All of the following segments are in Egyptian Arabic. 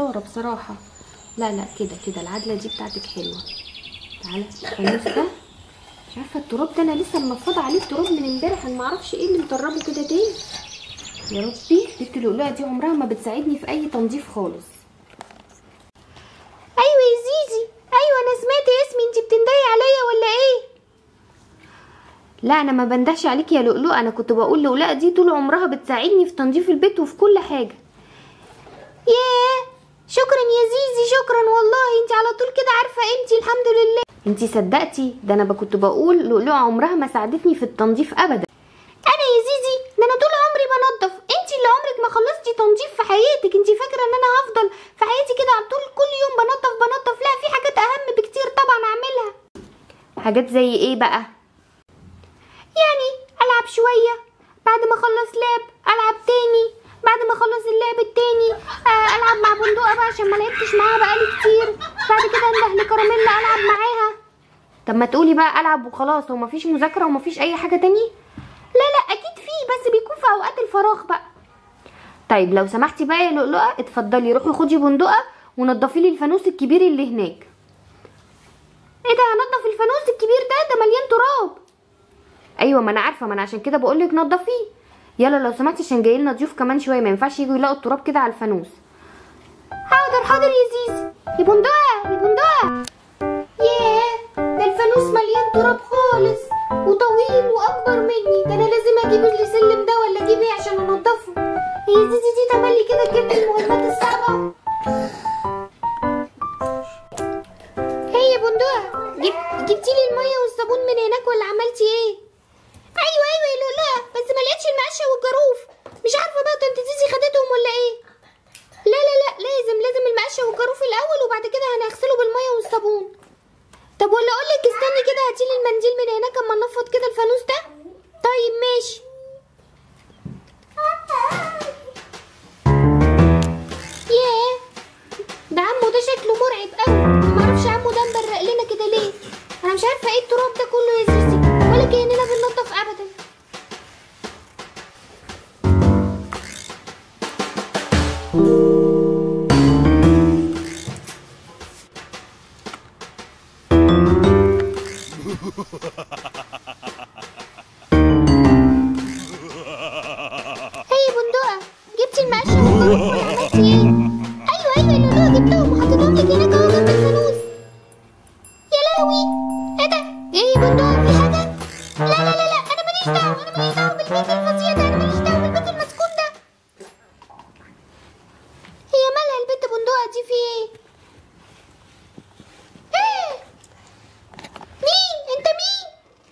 محتاره بصراحه لا لا كده كده العدله دي بتاعتك حلوه تعالى الفانوس ده مش عارفه التراب ده انا لسه منفضه عليه التراب من امبارح انا معرفش ايه اللي مطربه كده تاني يا ربي بنت اللؤلؤه دي عمرها ما بتساعدني في اي تنظيف خالص ايوه يا زيزي ايوه انا سمعت اسمي انت بتندهي عليا ولا ايه لا انا ما بندهش عليك يا لؤلؤه انا كنت بقول لؤلؤه دي طول عمرها بتساعدني في تنظيف البيت وفي كل حاجه ياه شكرا يا زيزي شكرا والله انت على طول كده عارفه قيمتي الحمد لله انت صدقتي ده انا ب- كنت بقول لؤلؤه عمرها ما ساعدتني في التنظيف ابدا انا يا زيزي ده انا طول عمري بنضف انت اللي عمرك ما خلصتي تنظيف في حياتك انت فاكره ان انا هفضل في حياتي كده على طول كل يوم بنضف بنضف لا في حاجات اهم بكتير طبعا اعملها حاجات زي ايه بقى يعني العب شويه بعد ما اخلص لعب العب تاني بعد ما اخلص اللعب التاني آه العب مع بندقه بقى عشان ما لعبتش معاها بقالي كتير بعد كده انده لكراميلا العب معاها طب ما تقولي بقى العب وخلاص هو مفيش مذاكره ومفيش اي حاجه تاني لا لا اكيد في بس بيكون في اوقات الفراغ بقى طيب لو سمحتي بقى يا لؤلؤه اتفضلي روحي خدي بندقه ونضفي لي الفانوس الكبير اللي هناك ايه ده هنضف الفانوس الكبير ده ده مليان تراب ايوه ما انا عارفه ما انا عشان كده بقول لك نضفيه يلا لو سمحتي عشان جاي لنا ضيوف كمان شويه ما ينفعش يجوا يلاقوا التراب كده على الفانوس حاضر حاضر يا زيزي يا بندقه يا بندقه ياه ده الفانوس مليان تراب خالص وطويل واكبر مني ده انا لازم اجيب السلم ده ولا اجيب ايه عشان انضفه يا زيزي دي تملي كده تجيب لي المهمات الصعبه هي يا بندقه جب... جبتي لي الميه والصابون من هناك ولا عملتي ايه ايوه ايوه يا لؤلؤه بس ما لقيتش المقشه والجاروف مش عارفه بقى طنط زيزي خدتهم ولا ايه لا لا لا لازم لازم المقشه والجاروف الاول وبعد كده هنغسله بالميه والصابون طب ولا اقول لك استني كده هاتيلي المنديل من هناك اما نفض كده الفانوس ده طيب ماشي ياه ده عمو ده شكله مرعب قوي معرفش عمو ده مبرق لنا كده ليه انا مش عارفه ايه التراب ده كله يا زيزي ولا كاننا بننضف ابدا هي يا بندقة جبتي المقشة والجاروف ولا عملتي ايه؟ ايوه ايوه يا لولو جبتهم وحطيتهم لك هناك اهو جنب الفانوس يا لهوي ايه ده؟ ايه يا بندقة في حاجة؟ لا لا لا لا انا ماليش دعوة انا ماليش دعوة بالبيت الفظيع ده انا ماليش دعوة بالبيت المسكون ده هي مالها البت بندقة دي في ايه؟ ايه؟ مين؟ انت مين؟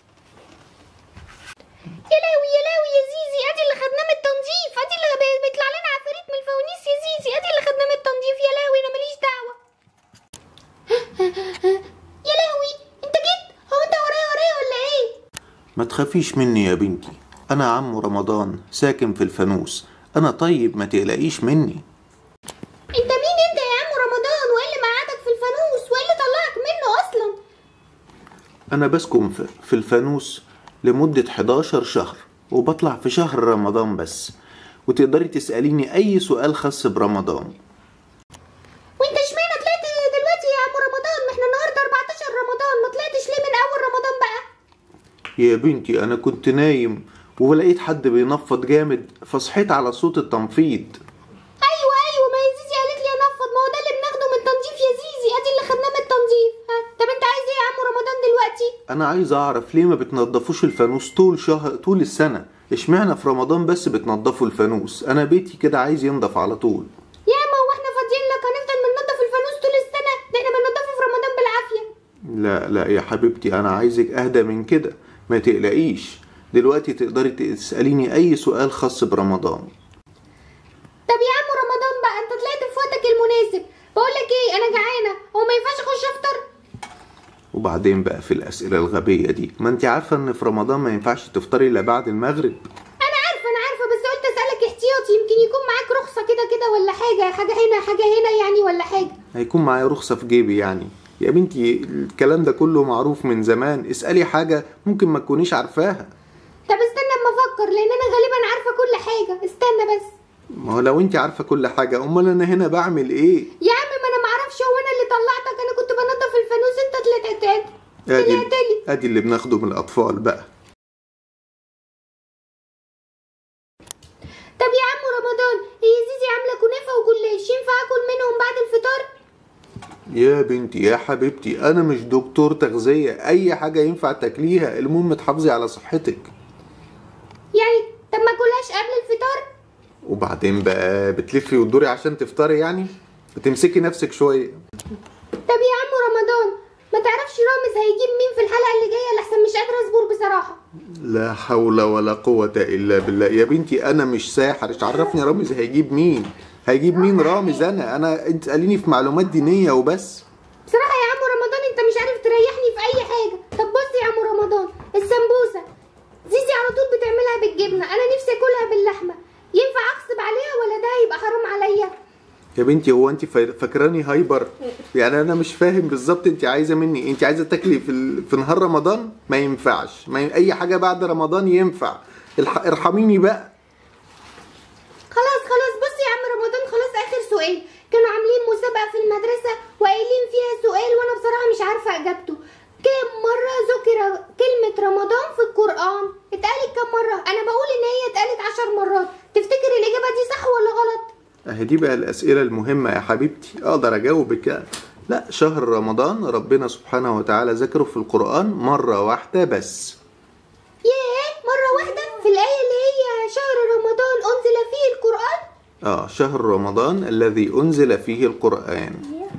يا لهوي يا لهوي يا زيزي ادي اللي خدناه من التنظيف ادي اللي بي- بيطلع لنا عفاريت من الفوانيس يا زيزي ادي اللي خدناه من التنظيف يا لهوي انا ماليش دعوه يا لهوي انت جيت هو انت ورايا ورايا ولا ايه ما تخافيش مني يا بنتي أنا عم رمضان ساكن في الفانوس أنا طيب ما تقلقيش مني انت مين انت يا عم رمضان وايه اللي مقعدك في الفانوس وايه اللي طلعك منه اصلا أنا بسكن في- في الفانوس لمدة 11 شهر وبطلع في شهر رمضان بس وتقدري تسأليني أي سؤال خاص برمضان وانت اشمعنى طلعت دلوقتي يا عم رمضان ما احنا النهارده 14 رمضان ما طلعتش ليه من اول رمضان بقى يا بنتي أنا كنت نايم ولقيت حد بينفض جامد فصحيت على صوت التنفيض ايوه ايوه ما هي زيزي قالت لي انفض ما هو ده اللي بناخده من التنظيف يا زيزي ادي اللي خدناه من التنظيف ها طب انت عايز ايه يا عم رمضان دلوقتي أنا عايز أعرف ليه ما بتنضفوش الفانوس طول شهر طول السنة اشمعنى في رمضان بس بتنضفوا الفانوس أنا بيتي كده عايز ينضف على طول يا ما هو احنا فاضيين لك هنفضل بننضف الفانوس طول السنه ده احنا بننضفه في رمضان بالعافيه لا لا يا حبيبتي أنا عايزك أهدى من كده ما تقلقيش دلوقتي تقدري تسأليني أي سؤال خاص برمضان طب يا عم رمضان بقى انت طلعت في وقتك المناسب بقول لك ايه انا جعانه هو ما ينفعش اخش افطر وبعدين بقى في الأسئلة الغبية دي ما انت عارفة ان في رمضان ما ينفعش تفطري الا بعد المغرب انا عارفه انا عارفه بس قلت اسالك احتياطي يمكن يكون معاك رخصه كده كده ولا حاجه حاجه هنا حاجه هنا يعني ولا حاجه هيكون معايا رخصة في جيبي يعني يا بنتي الكلام ده كله معروف من زمان اسألي حاجة ممكن ما تكونيش عارفاها طب استنى اما افكر لان انا غالبا عارفه كل حاجه استنى بس ما هو لو انت عارفه كل حاجه امال انا هنا بعمل ايه يا عم ما انا معرفش هو انا اللي طلعتك انا كنت بنضف الفانوس انت طلعت طلعت ادي طلعت لي ادي اللي بناخده من الاطفال بقى طب يا عم رمضان هي زيزي عامله كنافه وجلاش ينفع اكل منهم بعد الفطار يا بنتي يا حبيبتي انا مش دكتور تغذيه اي حاجه ينفع تاكليها المهم تحافظي على صحتك يعني طب ما اكلهاش قبل الفطار وبعدين بقى بتلفي وتدوري عشان تفطري يعني بتمسكي نفسك شويه طب يا عم رمضان ما تعرفش رامز هيجيب مين في الحلقه اللي جايه لحسن مش قادره اصبر بصراحه لا حول ولا قوة إلا بالله يا بنتي أنا مش ساحر إيش عرفني رامز هيجيب مين هيجيب مين رامز أنا أنا أنت تسأليني في معلومات دينية وبس بصراحه يا عم رمضان انت مش عارف تريحني في اي حاجه طب بص يا عم رمضان السمبوسه زيزي على طول بتعملها بالجبنه انا نفسي اكلها باللحمه ينفع اغصب عليها ولا ده هيبقى حرام عليا يا بنتي هو أنت فا- فاكراني هايبر يعني أنا مش فاهم بالظبط أنت عايزة مني أنت عايزة تاكلي في ال... في نهار رمضان ما ينفعش ما ي... أي حاجة بعد رمضان ينفع الح... ارحميني بقى خلاص خلاص بص يا عم رمضان خلاص اخر سؤال كانوا عاملين مسابقه في المدرسه وقايلين فيها سؤال وانا بصراحه مش عارفه اجابته كم مره ذكر كلمه رمضان في القران اتقالت كم مره انا بقول ان هي اتقالت عشر مرات تفتكر الاجابه دي صح ولا غلط أهي دي بقى الأسئلة المهمة يا حبيبتي أقدر أجاوبك لا شهر رمضان ربنا سبحانه وتعالى ذكره في القرآن مرة واحدة بس ياه مره واحده في الايه اللي هي شهر رمضان انزل فيه القران آه شهر رمضان الذي أنزل فيه القرآن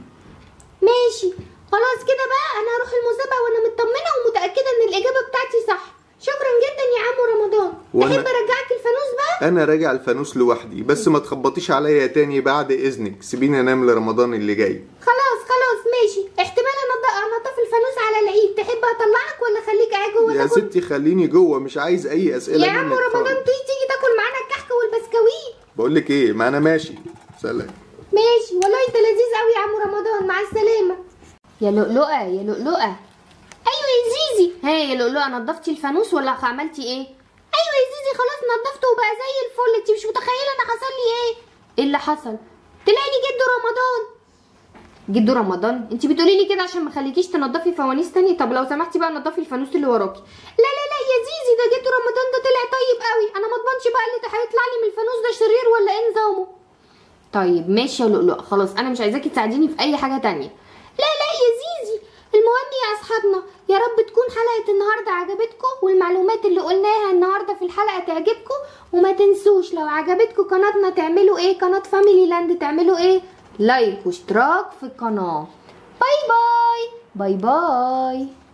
ماشي خلاص كده بقى انا هروح المسابقه وانا مطمنه ومتاكده ان الاجابه بتاعتي صح شكرا جدا يا عم رمضان وأنا- تحب ارجعك الفانوس بقى أنا راجع الفانوس لوحدي بس ما تخبطيش عليا تاني بعد إذنك سيبيني أنام لرمضان اللي جاي خلاص خلاص ماشي احتمال انضف انضف الفانوس على العيد تحب اطلعك ولا خليك قاعد جوه يا تاكل ستي خليني جوه مش عايز أي أسئلة يا عم منك رمضان خالص. تيجي تيجي تاكل معانا الكحك والبسكويت بقول لك إيه ما أنا ماشي سلام ماشي والله انت لذيذ قوي يا عم رمضان مع السلامه يا لؤلؤه يا لؤلؤه ايوه يا زيزي ها يا لؤلؤه نضفتي الفانوس ولا عملتي ايه ايوه يا زيزي خلاص نضفته وبقى زي الفل انت مش متخيله انا حصل لي ايه ايه اللي حصل طلعني جده رمضان جدو رمضان انت بتقولي لي كده عشان ما خليكيش تنضفي فوانيس تاني طب لو سمحتي بقى نضفي الفانوس اللي وراكي لا لا لا يا زيزي ده جدو رمضان ده طلع طيب قوي انا ما اضمنش بقى اللي هيطلع لي من الفانوس ده شرير ولا ايه نظامه طيب ماشي يا لؤلؤ خلاص انا مش عايزاكي تساعديني في اي حاجه تانية لا لا يا زيزي المهم يا اصحابنا يا رب تكون حلقه النهارده عجبتكم والمعلومات اللي قلناها النهارده في الحلقه تعجبكم وما تنسوش لو عجبتكم قناتنا تعملوا ايه قناه فاميلي لاند تعملوا ايه لايك واشتراك في القناه باي باي باي باي